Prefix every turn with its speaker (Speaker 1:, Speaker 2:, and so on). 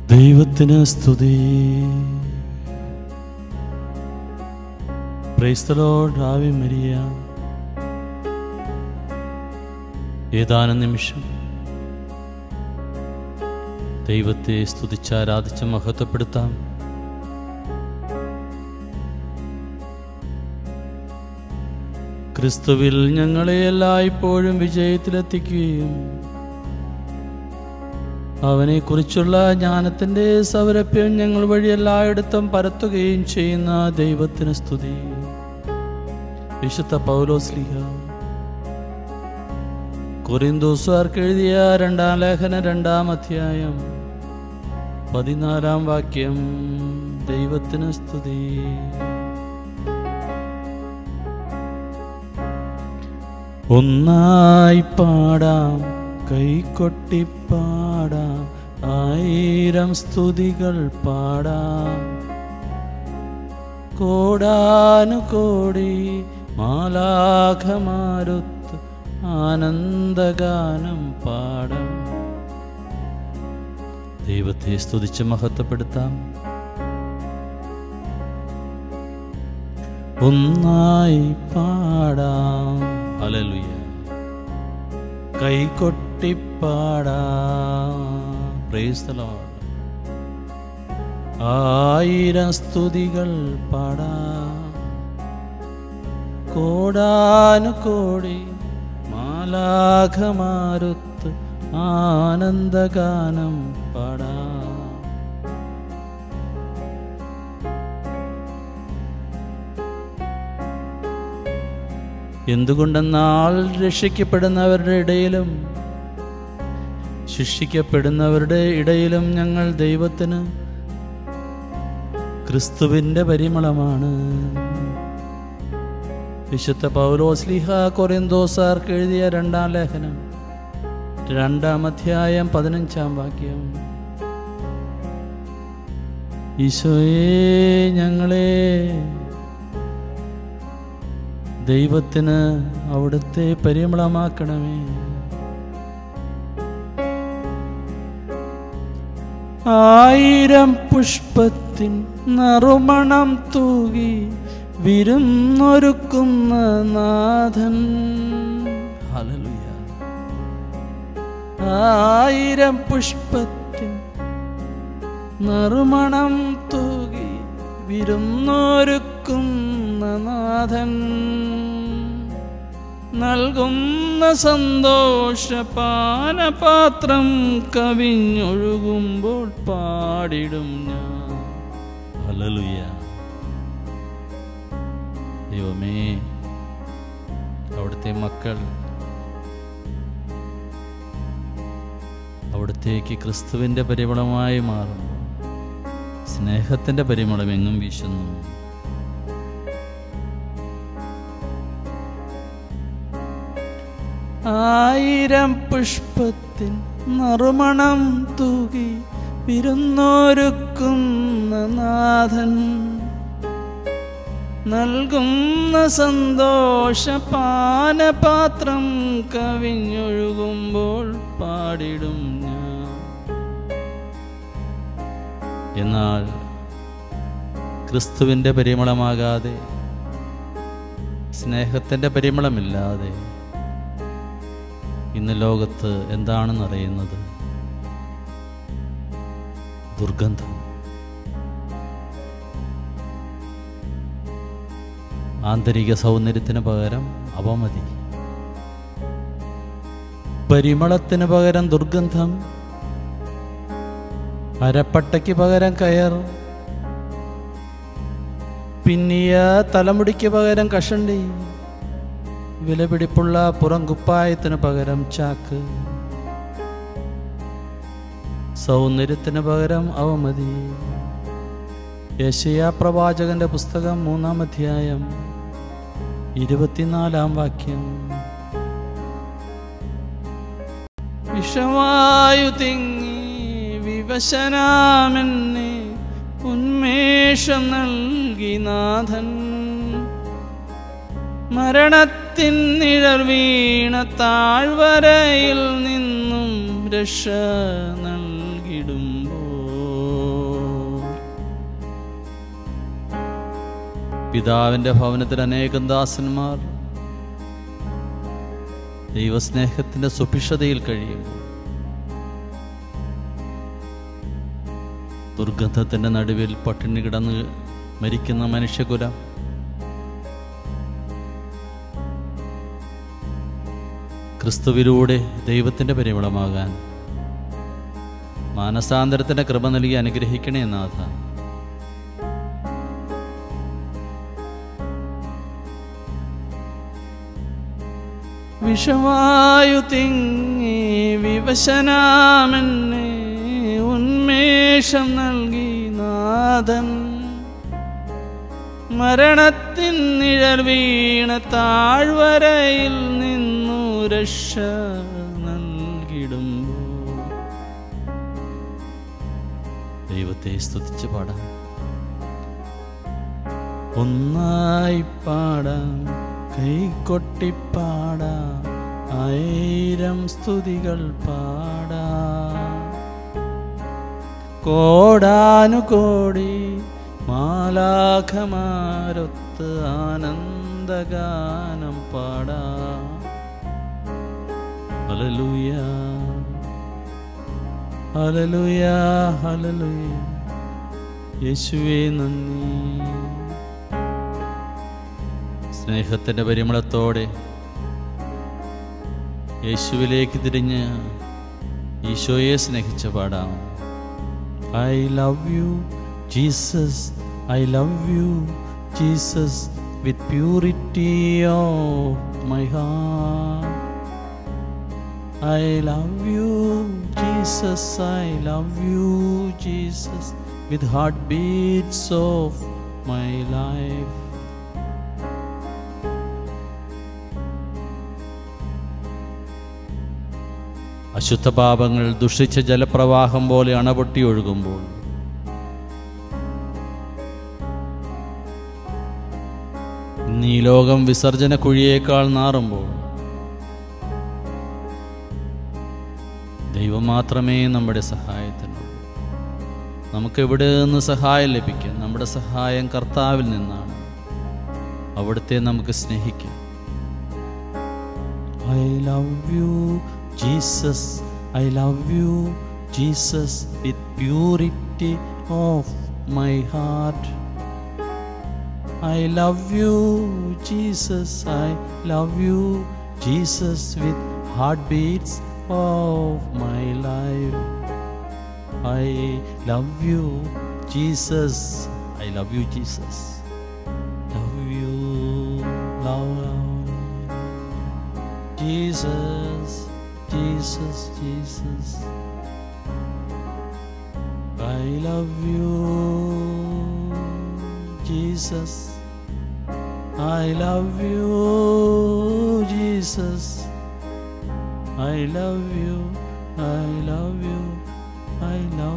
Speaker 1: ദൈവത്തിന് സ്തുതി പ്രൈസ്തലോഡ് ആവി മരിയ ഏതാനും നിമിഷം ദൈവത്തെ സ്തുതിച്ചാരാധിച്ച് മഹത്വപ്പെടുത്താം ക്രിസ്തുവിൽ ഞങ്ങളെ എല്ലായ്പ്പോഴും വിജയത്തിലെത്തിക്കുകയും അവനെക്കുറിച്ചുള്ള ജ്ഞാനത്തിൻ്റെ സൗരഭ്യം ഞങ്ങൾ വഴി എല്ലായിടത്തും പരത്തുകയും ചെയ്യുന്ന ദൈവത്തിന് സ്തുതി വിശുദ്ധ പൗലോസ്ലിഹ കൊറിന്തോസുകാർക്ക് എഴുതിയ രണ്ടാം ലേഖന രണ്ടാം അധ്യായം പതിനാലാം വാക്യം ദൈവത്തിന് സ്തുതി ഒന്നായി പാടാം കൈകൊട്ടിപ്പാടാം ആയിരം സ്തുതികൾ പാടാം കോടാനുകോടി മാലാഖമാരുത്ത് ആനന്ദഗാനം പാടാം ദൈവത്തെ സ്തുതിച്ച് മഹത്വപ്പെടുത്താം ഒന്നായി പാടാം ഹല്ലേലൂയ കൈകൊട്ടിപ്പാടാം പ്രൈസ് ദി ലോർഡ് ആയിരം സ്തുതികൾ പാടാം കോടാനുകോടി മാലാഖമാരുത്ത് ആനന്ദഗാനം പാടാം എന്തുകൊണ്ടെന്നാൽ രക്ഷിക്കപ്പെടുന്നവരുടെ ഇടയിലും ശിക്ഷിക്കപ്പെടുന്നവരുടെ ഇടയിലും ഞങ്ങൾ ദൈവത്തിന് ക്രിസ്തുവിൻ്റെ പരിമളമാണ് വിശുദ്ധ പൗലോസ്ലിഹ കൊറിന്തോസാർക്ക് എഴുതിയ രണ്ടാം ലേഖനം രണ്ടാം അധ്യായം പതിനഞ്ചാം വാക്യം ഈശോയെ ഞങ്ങളെ ദൈവത്തിന് അവിടുത്തെ പരിമളമാക്കണമേ ആയിരം പുഷ്പത്തിൻ നറുമണം തൂകി വിരുന്നൊരുക്കുന്ന നാഥൻ ഹല്ലേലൂയ ആയിരം പുഷ്പത്തിൻ നറുമണം തൂകി വിരുന്നൊരുക്കുന്ന നാഥൻ നൽകുന്ന സന്തോഷ പാനപാത്രം കവിഞ്ഞൊഴുകുമ്പോൾ പാടിടും ഞാൻ ഹല്ലേലൂയ ദൈവമേ അവിടുത്തെ മക്കൾ അവിടത്തേക്ക് ക്രിസ്തുവിൻ്റെ പരിമളമായി മാറും സ്നേഹത്തിൻ്റെ പരിമളം എങ്ങും വീശുന്നു ആയിരം പുഷ്പത്തിൻ നറുമണം തൂകി വിരുന്നൊരുക്കുന്ന നാഥൻ നൽകുന്ന സന്തോഷ പാനപാത്രം കവിഞ്ഞൊഴുകുമ്പോൾ പാടിടും ഞാൻ എന്നാൽ ക്രിസ്തുവിൻ്റെ പരിമളമാകാതെ സ്നേഹത്തിൻ്റെ പരിമളമില്ലാതെ ഇന്ന് ലോകത്ത് എന്താണെന്നറിയുന്നത് ദുർഗന്ധം ആന്തരിക സൗന്ദര്യത്തിന് പകരം അവമതി പരിമളത്തിന് പകരം ദുർഗന്ധം അരപ്പട്ടയ്ക്ക് പകരം കയർ പിന്നിയ തലമുടിക്ക് പകരം കഷണ്ടി വിലപിടിപ്പുള്ള പുറംകുപ്പായത്തിന് പകരം ചാക്ക് സൗന്ദര്യത്തിന് പകരം അവമതി യശയാ പ്രവാചകന്റെ പുസ്തകം മൂന്നാം അധ്യായം ഇരുപത്തിനാലാം വാക്യം വിഷവായു തിങ്ങി വിവശനാമെന്നെ ഉന്മേഷം നൽകി നാഥൻ മരണത്തിൻ നിഴൽ വീണ താഴ്വരയിൽ നിന്നും രക്ഷ നൽകിടുമ്പോൾ പിതാവിൻ്റെ ഭവനത്തിൽ അനേകം ദാസന്മാർ ദൈവസ്നേഹത്തിൻ്റെ സുഭിക്ഷതയിൽ കഴിയുമ്പോൾ ദുർഗന്ധത്തിൻ്റെ നടുവിൽ പട്ടിണി കിടന്ന് മരിക്കുന്ന മനുഷ്യകുലം ക്രിസ്തുവിലൂടെ ദൈവത്തിൻ്റെ പരിമളമാകാൻ മാനസാന്തരത്തിൻ്റെ കൃപ നൽകി അനുഗ്രഹിക്കണേ നാഥ വിഷവായു തിങ്ങി വിവശനാമെന്നെ ഉന്മേഷം നൽകി നാഥൻ മരണത്തിൻ നിഴൽ വീണ താഴ്വരയിൽ നിന്നു രക്ഷ നൽകിടുമ്പോൾ ദൈവത്തെ സ്തുതിച്ച് പാടാം ഒന്നായി പാടാം കൈകൊട്ടിപ്പാടാം ആയിരം സ്തുതികൾ പാടാം കോടാനുകോടി മാലാഖമാരൊത്ത് ആനന്ദഗാനം പാടാം ഹല്ലേലൂയ ഹല്ലേലൂയ ഹല്ലേലൂയ യേശുവേ നന്ദി സ്നേഹത്തിൻ്റെ പരിമളത്തോടെ യേശുവിലേക്ക് തിരിഞ്ഞ് ഈശോയെ സ്നേഹിച്ച പാടാം I love you Jesus I love you Jesus with purity of my heart I love you, Jesus. I love you, Jesus, with heartbeats of my life. അശുദ്ധ പാപങ്ങൾ ദുഷിച്ച ജലപ്രവാഹം പോലെ അണപൊട്ടി ഒഴുകുമ്പോൾ ഇന്ന് ഈ ലോകം വിസർജന കുഴിയേക്കാൾ നാറുമ്പോൾ ദൈവം മാത്രമേ നമ്മുടെ സഹായത്തിനുള്ളൂ നമുക്ക് എവിടെ നിന്ന് സഹായം ലഭിക്കും നമ്മുടെ സഹായം കർത്താവിൽ നിന്നാണ് അവിടുത്തെ നമുക്ക് സ്നേഹിക്കാം I love you Jesus I love you Jesus with purity of my heart I love you Jesus I love you Jesus with heart beats of my life. I love you, Jesus. I love you, Jesus. Love you, love Jesus, Jesus, Jesus. I love you, Jesus. I love you, Jesus. I love you, I love you, I love